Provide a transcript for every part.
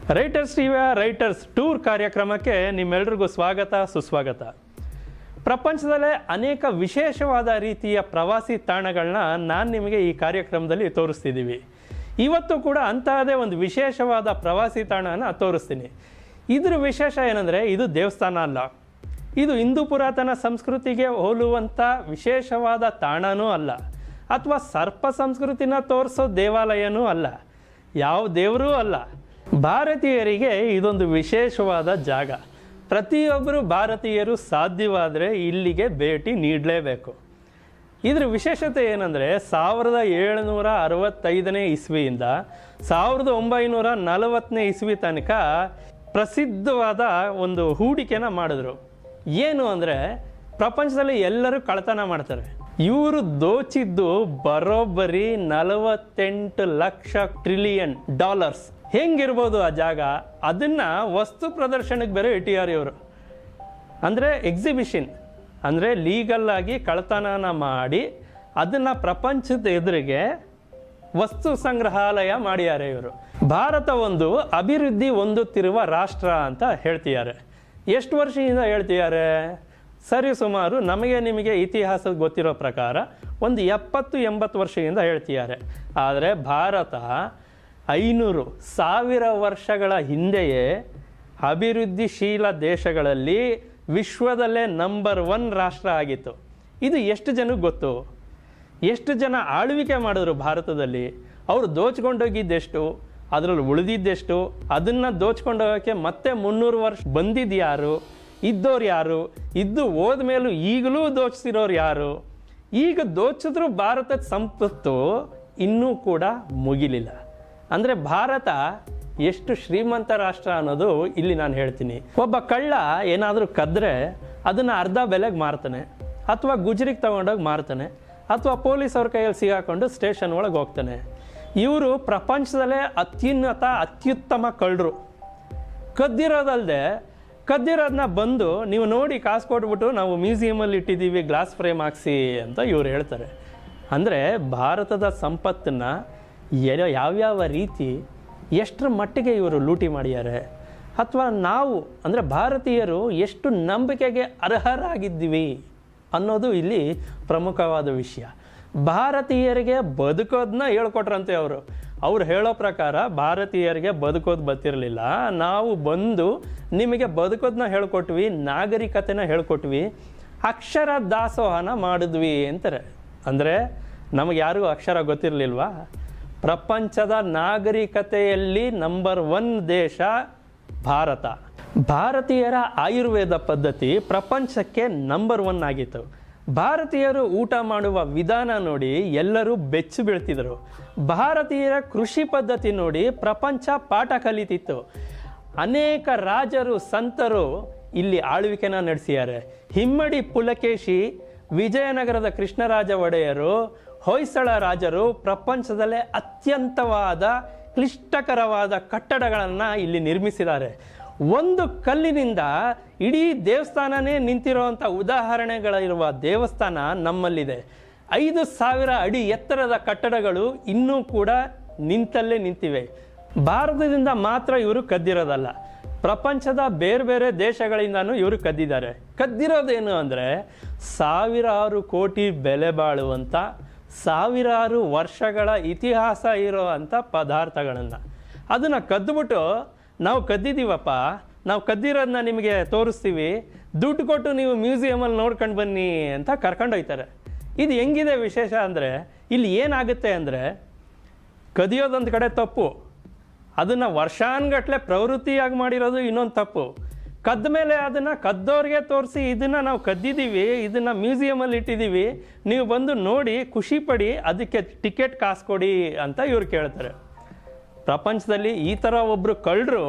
writers ಟಿವಿಯ writers tour ಕಾರ್ಯಕ್ರಮಕ್ಕೆ ನಿಮ್ಮೆಲ್ರಿಗೂ ಸ್ವಾಗತ ಸುಸ್ವಾಗತ ಪ್ರಪಂಚದಲ್ಲೇ ಅನೇಕ ವಿಶೇಷವಾದ ರೀತಿಯ ಪ್ರವಾಸಿ ತಾಣಗಳನ್ನ ನಾನು ನಿಮಗೆ ಈ ಕಾರ್ಯಕ್ರಮದಲ್ಲಿ ತೋರಿಸ್ತಿದ್ದೀವಿ ಇವತ್ತು ಕೂಡ ಅಂತಹದೇ ಒಂದು ವಿಶೇಷವಾದ ಪ್ರವಾಸಿ ತಾಣನ ತೋರಿಸ್ತೀನಿ ಇದ್ರ ವಿಶೇಷ ಏನಂದರೆ ಇದು ದೇವಸ್ಥಾನ ಅಲ್ಲ ಇದು ಹಿಂದೂ ಪುರಾತನ ಸಂಸ್ಕೃತಿಗೆ ಹೋಲುವಂಥ ವಿಶೇಷವಾದ ತಾಣನೂ ಅಲ್ಲ ಅಥವಾ ಸರ್ಪ ಸಂಸ್ಕೃತಿನ ತೋರಿಸೋ ದೇವಾಲಯನೂ ಅಲ್ಲ ಯಾವ ದೇವರೂ ಅಲ್ಲ ಭಾರತೀಯರಿಗೆ ಇದೊಂದು ವಿಶೇಷವಾದ ಜಾಗ ಪ್ರತಿಯೊಬ್ಬರು ಭಾರತೀಯರು ಸಾಧ್ಯವಾದರೆ ಇಲ್ಲಿಗೆ ಭೇಟಿ ನೀಡಲೇಬೇಕು ಇದ್ರ ವಿಶೇಷತೆ ಏನಂದರೆ ಸಾವಿರದ ಏಳುನೂರ ಅರವತ್ತೈದನೇ ಇಸ್ವಿಯಿಂದ ಸಾವಿರದ ಒಂಬೈನೂರ ನಲವತ್ತನೇ ಇಸ್ವಿ ತನಕ ಪ್ರಸಿದ್ಧವಾದ ಒಂದು ಹೂಡಿಕೆನ ಮಾಡಿದ್ರು ಏನು ಅಂದರೆ ಪ್ರಪಂಚದಲ್ಲಿ ಎಲ್ಲರೂ ಕಳ್ತನ ಮಾಡ್ತಾರೆ ಇವರು ದೋಚಿದ್ದು ಬರೋಬ್ಬರಿ ನಲವತ್ತೆಂಟು ಲಕ್ಷ ಟ್ರಿಲಿಯನ್ ಡಾಲರ್ಸ್ ಹೆಂಗಿರ್ಬೋದು ಆ ಜಾಗ ಅದನ್ನು ವಸ್ತು ಪ್ರದರ್ಶನಕ್ಕೆ ಬೇರೆ ಇಟ್ಟಿದ್ದಾರೆ ಇವರು ಅಂದರೆ ಎಕ್ಸಿಬಿಷನ್ ಅಂದರೆ ಲೀಗಲ್ ಆಗಿ ಕಳ್ತನನ ಮಾಡಿ ಅದನ್ನು ಪ್ರಪಂಚದ ಎದುರಿಗೆ ವಸ್ತು ಸಂಗ್ರಹಾಲಯ ಮಾಡಿದ್ದಾರೆ ಇವರು ಭಾರತ ಒಂದು ಅಭಿವೃದ್ಧಿ ಹೊಂದುತ್ತಿರುವ ರಾಷ್ಟ್ರ ಅಂತ ಹೇಳ್ತಿದ್ದಾರೆ ಎಷ್ಟು ವರ್ಷದಿಂದ ಹೇಳ್ತಿದ್ದಾರೆ ಸರಿ ಸುಮಾರು ನಮಗೆ ನಿಮಗೆ ಇತಿಹಾಸದ ಗೊತ್ತಿರೋ ಪ್ರಕಾರ ಒಂದು ಎಪ್ಪತ್ತು ಎಂಬತ್ತು ವರ್ಷದಿಂದ ಹೇಳ್ತಿದ್ದಾರೆ ಆದರೆ ಭಾರತ ಐನೂರು ಸಾವಿರ ವರ್ಷಗಳ ಹಿಂದೆಯೇ ಅಭಿವೃದ್ಧಿಶೀಲ ದೇಶಗಳಲ್ಲಿ ವಿಶ್ವದಲ್ಲೇ ನಂಬರ್ ಒನ್ ರಾಷ್ಟ್ರ ಆಗಿತ್ತು ಇದು ಎಷ್ಟು ಜನಕ್ಕೆ ಗೊತ್ತು ಎಷ್ಟು ಜನ ಆಳ್ವಿಕೆ ಮಾಡಿದ್ರು ಭಾರತದಲ್ಲಿ ಅವರು ದೋಚ್ಕೊಂಡೋಗಿದ್ದೆಷ್ಟು ಅದರಲ್ಲಿ ಉಳಿದಿದ್ದೆಷ್ಟು ಅದನ್ನು ದೋಚ್ಕೊಂಡೋಗೋಕ್ಕೆ ಮತ್ತೆ ಮುನ್ನೂರು ವರ್ಷ ಬಂದಿದ್ದು ಯಾರು ಇದ್ದವ್ರು ಯಾರು ಇದ್ದು ಹೋದ್ಮೇಲೂ ಈಗಲೂ ದೋಚಿಸಿರೋರು ಯಾರು ಈಗ ದೋಚಿದ್ರು ಭಾರತದ ಸಂಪತ್ತು ಇನ್ನೂ ಕೂಡ ಮುಗಿಲಿಲ್ಲ ಅಂದರೆ ಭಾರತ ಎಷ್ಟು ಶ್ರೀಮಂತ ರಾಷ್ಟ್ರ ಅನ್ನೋದು ಇಲ್ಲಿ ನಾನು ಹೇಳ್ತೀನಿ ಒಬ್ಬ ಕಳ್ಳ ಏನಾದರೂ ಕದ್ರೆ ಅದನ್ನು ಅರ್ಧ ಬೆಲೆಗೆ ಮಾರ್ತಾನೆ ಅಥವಾ ಗುಜರಿಗೆ ತಗೊಂಡೋಗಿ ಮಾರ್ತಾನೆ ಅಥವಾ ಪೊಲೀಸ್ ಅವ್ರ ಕೈಯಲ್ಲಿ ಸಿಗಾಕೊಂಡು ಸ್ಟೇಷನ್ ಒಳಗೆ ಹೋಗ್ತಾನೆ ಇವರು ಪ್ರಪಂಚದಲ್ಲೇ ಅತ್ಯುನ್ನತ ಅತ್ಯುತ್ತಮ ಕಳ್ಳರು ಕದ್ದಿರೋದಲ್ಲದೆ ಕದ್ದಿರೋದನ್ನ ಬಂದು ನೀವು ನೋಡಿ ಕಾಸು ಕೊಟ್ಬಿಟ್ಟು ನಾವು ಮ್ಯೂಸಿಯಮಲ್ಲಿ ಇಟ್ಟಿದ್ದೀವಿ ಗ್ಲಾಸ್ ಫ್ರೇಮ್ ಹಾಕ್ಸಿ ಅಂತ ಇವ್ರು ಹೇಳ್ತಾರೆ ಅಂದರೆ ಭಾರತದ ಸಂಪತ್ತನ್ನು ಎ- ಯಾವ್ಯಾವ ರೀತಿ ಎಷ್ಟರ ಮಟ್ಟಿಗೆ ಇವರು ಲೂಟಿ ಮಾಡಿದ್ದಾರೆ ಅಥವಾ ನಾವು ಅಂದರೆ ಭಾರತೀಯರು ಎಷ್ಟು ನಂಬಿಕೆಗೆ ಅರ್ಹರಾಗಿದ್ದೀವಿ ಅನ್ನೋದು ಇಲ್ಲಿ ಪ್ರಮುಖವಾದ ವಿಷಯ ಭಾರತೀಯರಿಗೆ ಬದುಕೋದನ್ನ ಹೇಳ್ಕೊಟ್ರಂತೆ ಅವರು ಅವ್ರು ಹೇಳೋ ಪ್ರಕಾರ ಭಾರತೀಯರಿಗೆ ಬದುಕೋದು ಬರ್ತಿರಲಿಲ್ಲ ನಾವು ಬಂದು ನಿಮಗೆ ಬದುಕೋದನ್ನ ಹೇಳ್ಕೊಟ್ವಿ ನಾಗರಿಕತೆನ ಹೇಳ್ಕೊಟ್ವಿ ಅಕ್ಷರ ದಾಸೋಹನ ಮಾಡಿದ್ವಿ ಅಂತಾರೆ ಅಂದರೆ ನಮಗೆ ಯಾರಿಗೂ ಅಕ್ಷರ ಗೊತ್ತಿರಲಿಲ್ವಾ ಪ್ರಪಂಚದ ನಾಗರಿಕತೆಯಲ್ಲಿ ನಂಬರ್ ಒನ್ ದೇಶ ಭಾರತ ಭಾರತೀಯರ ಆಯುರ್ವೇದ ಪದ್ಧತಿ ಪ್ರಪಂಚಕ್ಕೆ ನಂಬರ್ ಒನ್ ಆಗಿತ್ತು ಭಾರತೀಯರು ಊಟ ಮಾಡುವ ವಿಧಾನ ನೋಡಿ ಎಲ್ಲರೂ ಬೆಚ್ಚು ಬೀಳ್ತಿದ್ರು ಭಾರತೀಯರ ಕೃಷಿ ಪದ್ಧತಿ ನೋಡಿ ಪ್ರಪಂಚ ಪಾಠ ಕಲಿತಿತ್ತು ಅನೇಕ ರಾಜರು ಸಂತರು ಇಲ್ಲಿ ಆಳ್ವಿಕೆನ ನಡೆಸಿದ್ದಾರೆ ಹಿಮ್ಮಡಿ ಪುಲಕೇಶಿ ವಿಜಯನಗರದ ಕೃಷ್ಣರಾಜ ಒಡೆಯರು ಹೊಯ್ಸಳ ರಾಜರು ಪ್ರಪಂಚದಲ್ಲೇ ಅತ್ಯಂತವಾದ ಕ್ಲಿಷ್ಟಕರವಾದ ಕಟ್ಟಡಗಳನ್ನು ಇಲ್ಲಿ ನಿರ್ಮಿಸಿದ್ದಾರೆ ಒಂದು ಕಲ್ಲಿನಿಂದ ಇಡೀ ದೇವಸ್ಥಾನನೇ ನಿಂತಿರುವಂಥ ಉದಾಹರಣೆಗಳಿರುವ ದೇವಸ್ಥಾನ ನಮ್ಮಲ್ಲಿದೆ ಐದು ಸಾವಿರ ಅಡಿ ಎತ್ತರದ ಕಟ್ಟಡಗಳು ಇನ್ನೂ ಕೂಡ ನಿಂತಲ್ಲೇ ನಿಂತಿವೆ ಭಾರತದಿಂದ ಮಾತ್ರ ಇವರು ಕದ್ದಿರೋದಲ್ಲ ಪ್ರಪಂಚದ ಬೇರೆ ಬೇರೆ ದೇಶಗಳಿಂದನೂ ಇವರು ಕದ್ದಿದ್ದಾರೆ ಕದ್ದಿರೋದೇನು ಅಂದರೆ ಸಾವಿರಾರು ಕೋಟಿ ಬೆಲೆ ಬಾಳುವಂಥ ಸಾವಿರಾರು ವರ್ಷಗಳ ಇತಿಹಾಸ ಇರುವಂಥ ಪದಾರ್ಥಗಳನ್ನು ಅದನ್ನು ಕದ್ದುಬಿಟ್ಟು ನಾವು ಕದ್ದಿದ್ದೀವಪ್ಪ ನಾವು ಕದ್ದಿರೋದನ್ನ ನಿಮಗೆ ತೋರಿಸ್ತೀವಿ ದುಡ್ಡು ಕೊಟ್ಟು ನೀವು ಮ್ಯೂಸಿಯಮಲ್ಲಿ ನೋಡ್ಕೊಂಡು ಬನ್ನಿ ಅಂತ ಕರ್ಕೊಂಡೋಗ್ತಾರೆ ಇದು ಹೆಂಗಿದೆ ವಿಶೇಷ ಅಂದರೆ ಇಲ್ಲಿ ಏನಾಗುತ್ತೆ ಅಂದರೆ ಕದಿಯೋದೊಂದು ಕಡೆ ತಪ್ಪು ಅದನ್ನು ವರ್ಷಾನ್ಗಟ್ಲೆ ಪ್ರವೃತ್ತಿಯಾಗಿ ಮಾಡಿರೋದು ಇನ್ನೊಂದು ತಪ್ಪು ಕದ್ದ ಮೇಲೆ ಅದನ್ನು ಕದ್ದೋರಿಗೆ ತೋರಿಸಿ ಇದನ್ನು ನಾವು ಕದ್ದಿದ್ದೀವಿ ಇದನ್ನು ಮ್ಯೂಸಿಯಮಲ್ಲಿ ಇಟ್ಟಿದ್ದೀವಿ ನೀವು ಬಂದು ನೋಡಿ ಖುಷಿ ಪಡಿ ಅದಕ್ಕೆ ಟಿಕೆಟ್ ಕಾಸು ಕೊಡಿ ಅಂತ ಇವ್ರು ಕೇಳ್ತಾರೆ ಪ್ರಪಂಚದಲ್ಲಿ ಈ ಥರ ಒಬ್ಬರು ಕಳ್ಳರು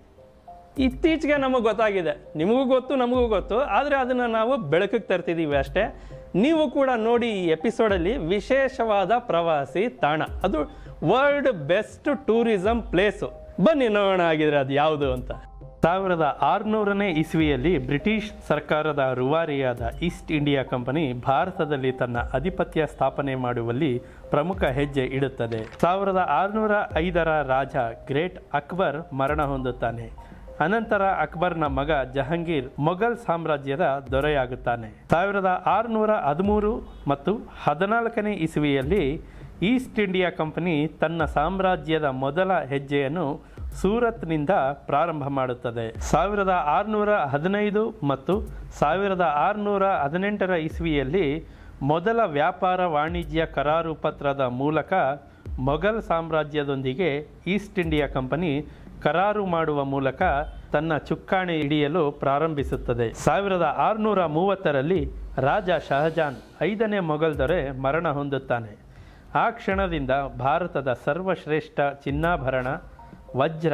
ಇತ್ತೀಚೆಗೆ ನಮಗೆ ಗೊತ್ತಾಗಿದೆ ನಿಮಗೂ ಗೊತ್ತು ನಮಗೂ ಗೊತ್ತು ಆದರೆ ಅದನ್ನು ನಾವು ಬೆಳಕಿಗೆ ತರ್ತಿದ್ದೀವಿ ಅಷ್ಟೇ ನೀವು ಕೂಡ ನೋಡಿ ಈ ಎಪಿಸೋಡಲ್ಲಿ ವಿಶೇಷವಾದ ಪ್ರವಾಸಿ ತಾಣ ಅದು ವರ್ಲ್ಡ್ ಬೆಸ್ಟ್ ಟೂರಿಸಂ ಪ್ಲೇಸು ಬನ್ನಿ ನೋಡೋಣ ಆಗಿದ್ರೆ ಅದು ಯಾವುದು ಅಂತ ಸಾವಿರದ ಆರುನೂರನೇ ಇಸ್ವಿಯಲ್ಲಿ ಬ್ರಿಟಿಷ್ ಸರ್ಕಾರದ ರೂವಾರಿಯಾದ ಈಸ್ಟ್ ಇಂಡಿಯಾ ಕಂಪನಿ ಭಾರತದಲ್ಲಿ ತನ್ನ ಅಧಿಪತ್ಯ ಸ್ಥಾಪನೆ ಮಾಡುವಲ್ಲಿ ಪ್ರಮುಖ ಹೆಜ್ಜೆ ಇಡುತ್ತದೆ ಸಾವಿರದ ಆರುನೂರ ಐದರ ರಾಜ ಗ್ರೇಟ್ ಅಕ್ಬರ್ ಮರಣ ಹೊಂದುತ್ತಾನೆ ಅನಂತರ ಅಕ್ಬರ್ನ ಮಗ ಜಹಂಗೀರ್ ಮೊಘಲ್ ಸಾಮ್ರಾಜ್ಯದ ದೊರೆಯಾಗುತ್ತಾನೆ ಸಾವಿರದ ಆರುನೂರ ಹದಿಮೂರು ಮತ್ತು ಹದಿನಾಲ್ಕನೇ ಇಸುವಿಯಲ್ಲಿ ಈಸ್ಟ್ ಇಂಡಿಯಾ ಕಂಪನಿ ತನ್ನ ಸಾಮ್ರಾಜ್ಯದ ಮೊದಲ ಹೆಜ್ಜೆಯನ್ನು ಸೂರತ್ನಿಂದ ಪ್ರಾರಂಭ ಮಾಡುತ್ತದೆ ಸಾವಿರದ ಆರುನೂರ ಹದಿನೈದು ಮತ್ತು ಸಾವಿರದ ಆರುನೂರ ಹದಿನೆಂಟರ ಇಸ್ವಿಯಲ್ಲಿ ಮೊದಲ ವ್ಯಾಪಾರ ವಾಣಿಜ್ಯ ಕರಾರು ಪತ್ರದ ಮೂಲಕ ಮೊಘಲ್ ಸಾಮ್ರಾಜ್ಯದೊಂದಿಗೆ ಈಸ್ಟ್ ಇಂಡಿಯಾ ಕಂಪನಿ ಕರಾರು ಮಾಡುವ ಮೂಲಕ ತನ್ನ ಚುಕ್ಕಾಣಿ ಹಿಡಿಯಲು ಪ್ರಾರಂಭಿಸುತ್ತದೆ ಸಾವಿರದ ಆರುನೂರ ಮೂವತ್ತರಲ್ಲಿ ರಾಜ ಶಹಜಾನ್ ಐದನೇ ಮೊಘಲ್ ದೊರೆ ಮರಣ ಹೊಂದುತ್ತಾನೆ ಆ ಕ್ಷಣದಿಂದ ಭಾರತದ ಸರ್ವಶ್ರೇಷ್ಠ ಚಿನ್ನಾಭರಣ ವಜ್ರ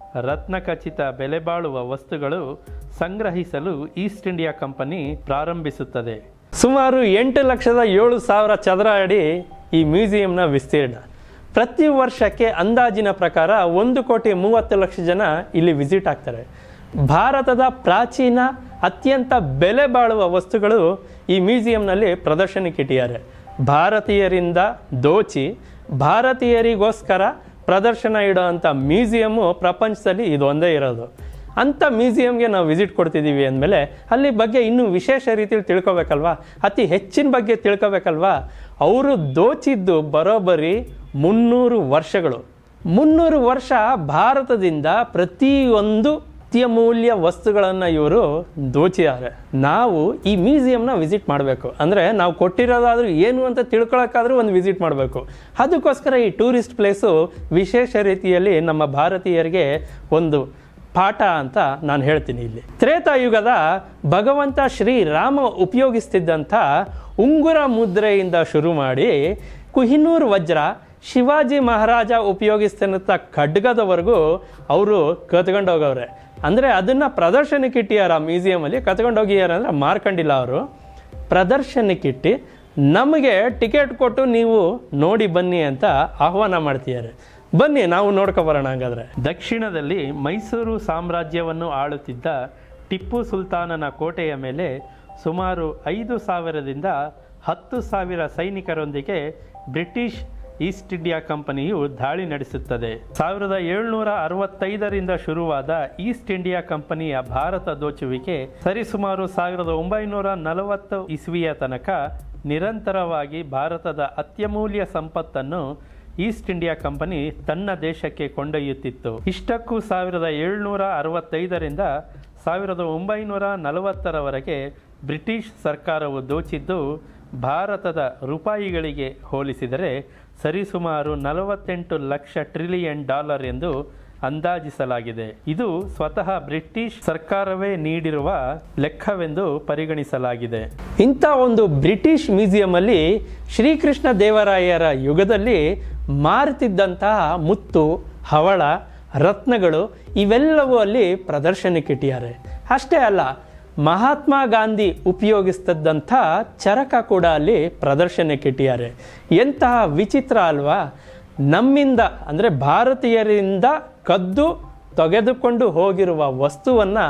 ರತ್ನಖಚಿತ ಬೆಲೆ ಬಾಳುವ ವಸ್ತುಗಳು ಸಂಗ್ರಹಿಸಲು ಈಸ್ಟ್ ಇಂಡಿಯಾ ಕಂಪನಿ ಪ್ರಾರಂಭಿಸುತ್ತದೆ ಸುಮಾರು ಎಂಟು ಲಕ್ಷದ ಏಳು ಸಾವಿರ ಚದರ ಅಡಿ ಈ ಮ್ಯೂಸಿಯಂನ ವಿಸ್ತೀರ್ಣ ಪ್ರತಿ ವರ್ಷಕ್ಕೆ ಅಂದಾಜಿನ ಪ್ರಕಾರ ಒಂದು ಕೋಟಿ ಮೂವತ್ತು ಲಕ್ಷ ಜನ ಇಲ್ಲಿ ವಿಸಿಟ್ ಆಗ್ತಾರೆ ಭಾರತದ ಪ್ರಾಚೀನ ಅತ್ಯಂತ ಬೆಲೆ ಬಾಳುವ ವಸ್ತುಗಳು ಈ ಮ್ಯೂಸಿಯಂನಲ್ಲಿ ಪ್ರದರ್ಶನಕ್ಕಿಟ್ಟಿದ್ದಾರೆ ಭಾರತೀಯರಿಂದ ದೋಚಿ ಭಾರತೀಯರಿಗೋಸ್ಕರ ಪ್ರದರ್ಶನ ಇಡೋವಂಥ ಮ್ಯೂಸಿಯಮ್ಮು ಪ್ರಪಂಚದಲ್ಲಿ ಇದು ಒಂದೇ ಇರೋದು ಅಂಥ ಮ್ಯೂಸಿಯಂಗೆ ನಾವು ವಿಸಿಟ್ ಕೊಡ್ತಿದ್ದೀವಿ ಅಂದಮೇಲೆ ಅಲ್ಲಿ ಬಗ್ಗೆ ಇನ್ನೂ ವಿಶೇಷ ರೀತಿಯಲ್ಲಿ ತಿಳ್ಕೊಬೇಕಲ್ವಾ ಅತಿ ಹೆಚ್ಚಿನ ಬಗ್ಗೆ ತಿಳ್ಕೊಬೇಕಲ್ವಾ ಅವರು ದೋಚಿದ್ದು ಬರೋಬ್ಬರಿ ಮುನ್ನೂರು ವರ್ಷಗಳು ಮುನ್ನೂರು ವರ್ಷ ಭಾರತದಿಂದ ಪ್ರತಿಯೊಂದು ಅತ್ಯಮೂಲ್ಯ ವಸ್ತುಗಳನ್ನು ಇವರು ದೋಚಿದ್ದಾರೆ ನಾವು ಈ ಮ್ಯೂಸಿಯಂನ ವಿಸಿಟ್ ಮಾಡಬೇಕು ಅಂದರೆ ನಾವು ಕೊಟ್ಟಿರೋದಾದ್ರೂ ಏನು ಅಂತ ತಿಳ್ಕೊಳಕ್ಕಾದ್ರೂ ಒಂದು ವಿಸಿಟ್ ಮಾಡಬೇಕು ಅದಕ್ಕೋಸ್ಕರ ಈ ಟೂರಿಸ್ಟ್ ಪ್ಲೇಸು ವಿಶೇಷ ರೀತಿಯಲ್ಲಿ ನಮ್ಮ ಭಾರತೀಯರಿಗೆ ಒಂದು ಪಾಠ ಅಂತ ನಾನು ಹೇಳ್ತೀನಿ ಇಲ್ಲಿ ತ್ರೇತಾಯುಗದ ಭಗವಂತ ಶ್ರೀರಾಮ ಉಪಯೋಗಿಸ್ತಿದ್ದಂಥ ಉಂಗುರ ಮುದ್ರೆಯಿಂದ ಶುರು ಮಾಡಿ ಕುಹಿನೂರ್ ವಜ್ರ ಶಿವಾಜಿ ಮಹಾರಾಜ ಉಪಯೋಗಿಸ್ತಿದ್ದಂಥ ಖಡ್ಗದವರೆಗೂ ಅವರು ಕತ್ಕೊಂಡು ಹೋಗವ್ರೆ ಅಂದರೆ ಅದನ್ನು ಪ್ರದರ್ಶನಕ್ಕೆ ಇಟ್ಟಿಯಾರ ಮ್ಯೂಸಿಯಮಲ್ಲಿ ಕತ್ಕೊಂಡು ಹೋಗಿಯಾರ ಅಂದರೆ ಮಾರ್ಕೊಂಡಿಲ್ಲ ಅವರು ಪ್ರದರ್ಶನಕ್ಕಿಟ್ಟು ನಮಗೆ ಟಿಕೆಟ್ ಕೊಟ್ಟು ನೀವು ನೋಡಿ ಬನ್ನಿ ಅಂತ ಆಹ್ವಾನ ಮಾಡ್ತಿದ್ದಾರೆ ಬನ್ನಿ ನಾವು ನೋಡ್ಕೊಬರೋಣ ಹಂಗಾದ್ರೆ ದಕ್ಷಿಣದಲ್ಲಿ ಮೈಸೂರು ಸಾಮ್ರಾಜ್ಯವನ್ನು ಆಳುತ್ತಿದ್ದ ಟಿಪ್ಪು ಸುಲ್ತಾನನ ಕೋಟೆಯ ಮೇಲೆ ಸುಮಾರು ಐದು ಸಾವಿರದಿಂದ ಹತ್ತು ಸಾವಿರ ಸೈನಿಕರೊಂದಿಗೆ ಬ್ರಿಟಿಷ್ ಈಸ್ಟ್ ಇಂಡಿಯಾ ಕಂಪನಿಯು ದಾಳಿ ನಡೆಸುತ್ತದೆ ಸಾವಿರದ ಏಳ್ನೂರ ಅರವತ್ತೈದರಿಂದ ಶುರುವಾದ ಈಸ್ಟ್ ಇಂಡಿಯಾ ಕಂಪನಿಯ ಭಾರತ ದೋಚುವಿಕೆ ಸರಿಸುಮಾರು ಸಾವಿರದ ಒಂಬೈನೂರ ನಲವತ್ತು ಇಸ್ವಿಯ ತನಕ ನಿರಂತರವಾಗಿ ಭಾರತದ ಅತ್ಯಮೂಲ್ಯ ಸಂಪತ್ತನ್ನು ಈಸ್ಟ್ ಇಂಡಿಯಾ ಕಂಪನಿ ತನ್ನ ದೇಶಕ್ಕೆ ಕೊಂಡೊಯ್ಯುತ್ತಿತ್ತು ಇಷ್ಟಕ್ಕೂ ಸಾವಿರದ ಏಳ್ನೂರ ಅರವತ್ತೈದರಿಂದ ಸಾವಿರದ ಒಂಬೈನೂರ ನಲವತ್ತರವರೆಗೆ ಬ್ರಿಟಿಷ್ ಸರ್ಕಾರವು ದೋಚಿದ್ದು ಭಾರತದ ರೂಪಾಯಿಗಳಿಗೆ ಹೋಲಿಸಿದರೆ ಸರಿಸುಮಾರು ನಲವತ್ತೆಂಟು ಲಕ್ಷ ಟ್ರಿಲಿಯನ್ ಡಾಲರ್ ಎಂದು ಅಂದಾಜಿಸಲಾಗಿದೆ ಇದು ಸ್ವತಃ ಬ್ರಿಟಿಷ್ ಸರ್ಕಾರವೇ ನೀಡಿರುವ ಲೆಕ್ಕವೆಂದು ಪರಿಗಣಿಸಲಾಗಿದೆ ಇಂಥ ಒಂದು ಬ್ರಿಟಿಷ್ ಮ್ಯೂಸಿಯಮಲ್ಲಿ ಶ್ರೀಕೃಷ್ಣ ದೇವರಾಯರ ಯುಗದಲ್ಲಿ ಮಾರುತ್ತಿದ್ದಂತಹ ಮುತ್ತು ಹವಳ ರತ್ನಗಳು ಇವೆಲ್ಲವೂ ಅಲ್ಲಿ ಪ್ರದರ್ಶನಕ್ಕಿಟ್ಟಿದ್ದಾರೆ ಅಷ್ಟೇ ಅಲ್ಲ ಮಹಾತ್ಮ ಗಾಂಧಿ ಉಪಯೋಗಿಸ್ತಿದ್ದಂಥ ಚರಕ ಕೂಡ ಅಲ್ಲಿ ಪ್ರದರ್ಶನಕ್ಕಿಟ್ಟಿದ್ದಾರೆ ಎಂತಹ ವಿಚಿತ್ರ ಅಲ್ವಾ ನಮ್ಮಿಂದ ಅಂದರೆ ಭಾರತೀಯರಿಂದ ಕದ್ದು ತೆಗೆದುಕೊಂಡು ಹೋಗಿರುವ ವಸ್ತುವನ್ನು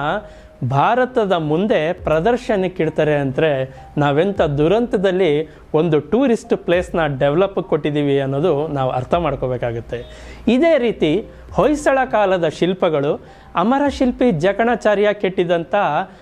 ಭಾರತದ ಮುಂದೆ ಪ್ರದರ್ಶನಕ್ಕಿಡ್ತಾರೆ ಅಂದರೆ ನಾವೆಂಥ ದುರಂತದಲ್ಲಿ ಒಂದು ಟೂರಿಸ್ಟ್ ಪ್ಲೇಸ್ನ ಡೆವಲಪ್ ಕೊಟ್ಟಿದ್ದೀವಿ ಅನ್ನೋದು ನಾವು ಅರ್ಥ ಮಾಡ್ಕೋಬೇಕಾಗುತ್ತೆ ಇದೇ ರೀತಿ ಹೊಯ್ಸಳ ಕಾಲದ ಶಿಲ್ಪಗಳು ಅಮರ ಶಿಲ್ಪಿ ಜಕಣಾಚಾರ್ಯ ಕೆಟ್ಟಿದಂಥ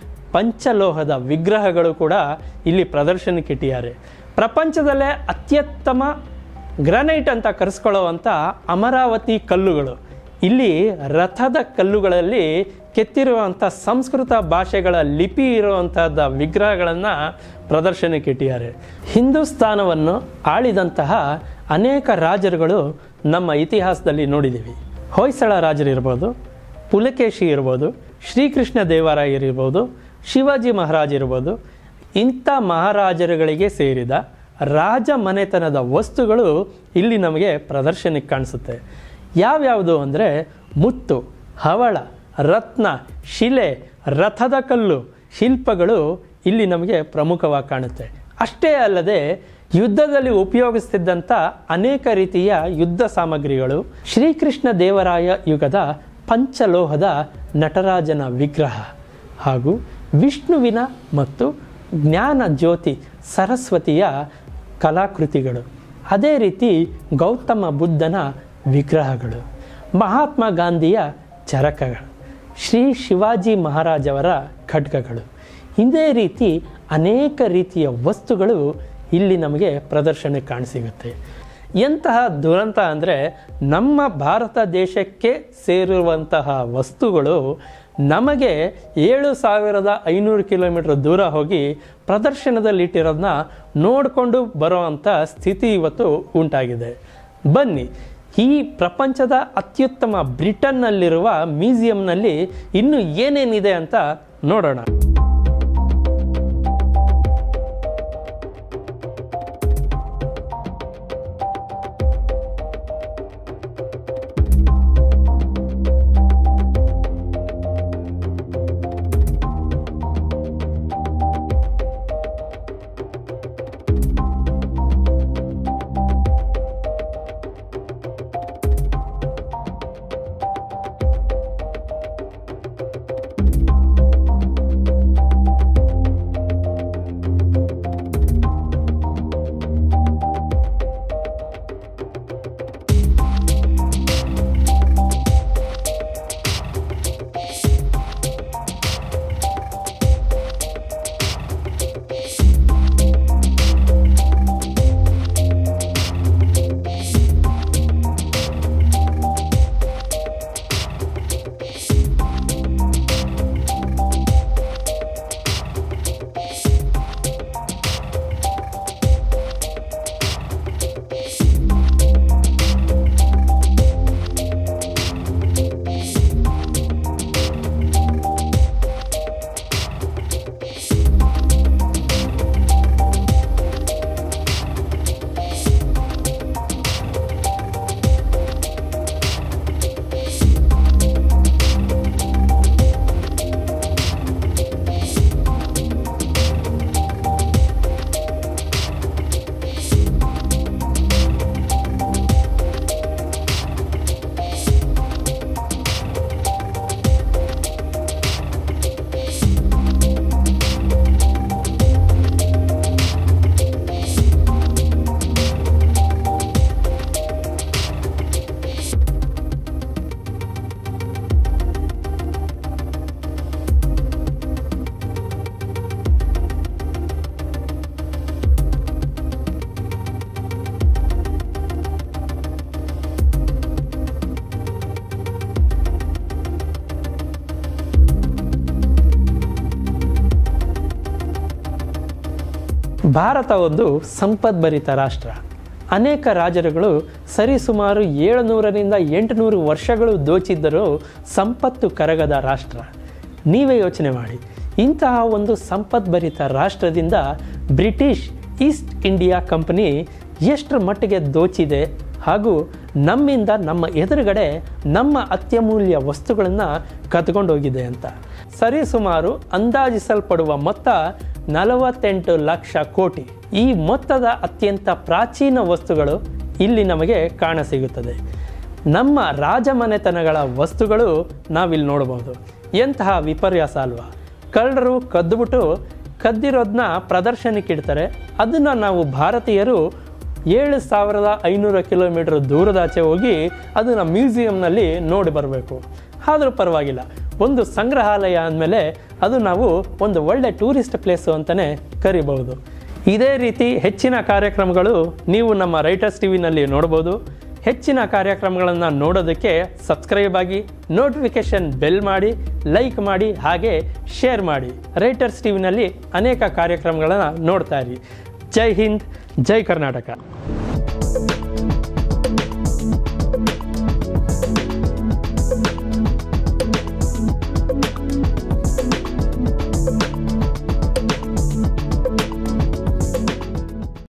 ಪಂಚಲೋಹದ ವಿಗ್ರಹಗಳು ಕೂಡ ಇಲ್ಲಿ ಪ್ರದರ್ಶನಕ್ಕಿಟ್ಟಿದ್ದಾರೆ ಪ್ರಪಂಚದಲ್ಲೇ ಅತ್ಯುತ್ತಮ ಗ್ರಾನೈಟ್ ಅಂತ ಕರೆಸ್ಕೊಳ್ಳುವಂಥ ಅಮರಾವತಿ ಕಲ್ಲುಗಳು ಇಲ್ಲಿ ರಥದ ಕಲ್ಲುಗಳಲ್ಲಿ ಕೆತ್ತಿರುವಂಥ ಸಂಸ್ಕೃತ ಭಾಷೆಗಳ ಲಿಪಿ ಇರುವಂಥದ್ದು ವಿಗ್ರಹಗಳನ್ನು ಪ್ರದರ್ಶನಕ್ಕಿಟ್ಟಿದ್ದಾರೆ ಹಿಂದೂಸ್ತಾನವನ್ನು ಆಳಿದಂತಹ ಅನೇಕ ರಾಜರುಗಳು ನಮ್ಮ ಇತಿಹಾಸದಲ್ಲಿ ನೋಡಿದ್ದೀವಿ ಹೊಯ್ಸಳ ರಾಜರಿರ್ಬೋದು ಪುಲಕೇಶಿ ಇರ್ಬೋದು ಶ್ರೀಕೃಷ್ಣ ದೇವರಾಯರಿರ್ಬೋದು ಶಿವಾಜಿ ಮಹಾರಾಜ್ ಇರ್ಬೋದು ಇಂಥ ಮಹಾರಾಜರುಗಳಿಗೆ ಸೇರಿದ ರಾಜ ಮನೆತನದ ವಸ್ತುಗಳು ಇಲ್ಲಿ ನಮಗೆ ಪ್ರದರ್ಶನಕ್ಕೆ ಕಾಣಿಸುತ್ತೆ ಯಾವ್ಯಾವುದು ಅಂದರೆ ಮುತ್ತು ಹವಳ ರತ್ನ ಶಿಲೆ ರಥದ ಕಲ್ಲು ಶಿಲ್ಪಗಳು ಇಲ್ಲಿ ನಮಗೆ ಪ್ರಮುಖವಾಗಿ ಕಾಣುತ್ತೆ ಅಷ್ಟೇ ಅಲ್ಲದೆ ಯುದ್ಧದಲ್ಲಿ ಉಪಯೋಗಿಸ್ತಿದ್ದಂಥ ಅನೇಕ ರೀತಿಯ ಯುದ್ಧ ಸಾಮಗ್ರಿಗಳು ಶ್ರೀಕೃಷ್ಣ ದೇವರಾಯ ಯುಗದ ಪಂಚಲೋಹದ ನಟರಾಜನ ವಿಗ್ರಹ ಹಾಗೂ ವಿಷ್ಣುವಿನ ಮತ್ತು ಜ್ಞಾನ ಜ್ಯೋತಿ ಸರಸ್ವತಿಯ ಕಲಾಕೃತಿಗಳು ಅದೇ ರೀತಿ ಗೌತಮ ಬುದ್ಧನ ವಿಗ್ರಹಗಳು ಮಹಾತ್ಮ ಗಾಂಧಿಯ ಚರಕಗಳು ಶ್ರೀ ಶಿವಾಜಿ ಮಹಾರಾಜವರ ಖಡ್ಗಗಳು ಇದೇ ರೀತಿ ಅನೇಕ ರೀತಿಯ ವಸ್ತುಗಳು ಇಲ್ಲಿ ನಮಗೆ ಪ್ರದರ್ಶನಕ್ಕೆ ಕಾಣಸಿಗುತ್ತೆ ಎಂತಹ ದುರಂತ ಅಂದರೆ ನಮ್ಮ ಭಾರತ ದೇಶಕ್ಕೆ ಸೇರಿರುವಂತಹ ವಸ್ತುಗಳು ನಮಗೆ ಏಳು ಸಾವಿರದ ಐನೂರು ಕಿಲೋಮೀಟರ್ ದೂರ ಹೋಗಿ ಪ್ರದರ್ಶನದಲ್ಲಿಟ್ಟಿರೋದನ್ನ ನೋಡಿಕೊಂಡು ಬರೋವಂಥ ಸ್ಥಿತಿ ಇವತ್ತು ಉಂಟಾಗಿದೆ ಬನ್ನಿ ಈ ಪ್ರಪಂಚದ ಅತ್ಯುತ್ತಮ ಬ್ರಿಟನ್ನಲ್ಲಿರುವ ಮ್ಯೂಸಿಯಂನಲ್ಲಿ ಇನ್ನು ಏನೇನಿದೆ ಅಂತ ನೋಡೋಣ ಭಾರತ ಒಂದು ಸಂಪದ್ಭರಿತ ರಾಷ್ಟ್ರ ಅನೇಕ ರಾಜರುಗಳು ಸರಿಸುಮಾರು ಏಳುನೂರರಿಂದ ಎಂಟುನೂರು ವರ್ಷಗಳು ದೋಚಿದ್ದರೂ ಸಂಪತ್ತು ಕರಗದ ರಾಷ್ಟ್ರ ನೀವೇ ಯೋಚನೆ ಮಾಡಿ ಇಂತಹ ಒಂದು ಸಂಪದ್ಭರಿತ ರಾಷ್ಟ್ರದಿಂದ ಬ್ರಿಟಿಷ್ ಈಸ್ಟ್ ಇಂಡಿಯಾ ಕಂಪನಿ ಎಷ್ಟರ ಮಟ್ಟಿಗೆ ದೋಚಿದೆ ಹಾಗೂ ನಮ್ಮಿಂದ ನಮ್ಮ ಎದುರುಗಡೆ ನಮ್ಮ ಅತ್ಯಮೂಲ್ಯ ವಸ್ತುಗಳನ್ನು ಕದ್ಕೊಂಡೋಗಿದೆ ಅಂತ ಸರಿಸುಮಾರು ಅಂದಾಜಿಸಲ್ಪಡುವ ಮೊತ್ತ ನಲವತ್ತೆಂಟು ಲಕ್ಷ ಕೋಟಿ ಈ ಮೊತ್ತದ ಅತ್ಯಂತ ಪ್ರಾಚೀನ ವಸ್ತುಗಳು ಇಲ್ಲಿ ನಮಗೆ ಕಾಣಸಿಗುತ್ತದೆ ನಮ್ಮ ರಾಜಮನೆತನಗಳ ವಸ್ತುಗಳು ನಾವಿಲ್ಲಿ ನೋಡ್ಬೋದು ಎಂತಹ ವಿಪರ್ಯಾಸ ಅಲ್ವಾ ಕಳ್ಳರು ಕದ್ದುಬಿಟ್ಟು ಕದ್ದಿರೋದನ್ನ ಪ್ರದರ್ಶನಕ್ಕೆ ಇಡ್ತಾರೆ ಅದನ್ನು ನಾವು ಭಾರತೀಯರು ಏಳು ಸಾವಿರದ ಐನೂರು ಕಿಲೋಮೀಟರ್ ದೂರದಾಚೆ ಹೋಗಿ ಅದನ್ನು ಮ್ಯೂಸಿಯಂನಲ್ಲಿ ನೋಡಿ ಬರಬೇಕು ಆದರೂ ಪರವಾಗಿಲ್ಲ ಒಂದು ಸಂಗ್ರಹಾಲಯ ಅಂದಮೇಲೆ ಅದು ನಾವು ಒಂದು ಒಳ್ಳೆ ಟೂರಿಸ್ಟ್ ಪ್ಲೇಸು ಅಂತಲೇ ಕರಿಬಹುದು ಇದೇ ರೀತಿ ಹೆಚ್ಚಿನ ಕಾರ್ಯಕ್ರಮಗಳು ನೀವು ನಮ್ಮ ರೈಟರ್ಸ್ ಟಿವಿನಲ್ಲಿ ನೋಡ್ಬೋದು ಹೆಚ್ಚಿನ ಕಾರ್ಯಕ್ರಮಗಳನ್ನು ನೋಡೋದಕ್ಕೆ ಸಬ್ಸ್ಕ್ರೈಬ್ ಆಗಿ ನೋಟಿಫಿಕೇಷನ್ ಬೆಲ್ ಮಾಡಿ ಲೈಕ್ ಮಾಡಿ ಹಾಗೆ ಶೇರ್ ಮಾಡಿ ರೈಟರ್ಸ್ ಟಿವಿನಲ್ಲಿ ಅನೇಕ ಕಾರ್ಯಕ್ರಮಗಳನ್ನು ನೋಡ್ತಾ ಇರಿ ಜೈ ಹಿಂದ್ ಜೈ ಕರ್ನಾಟಕ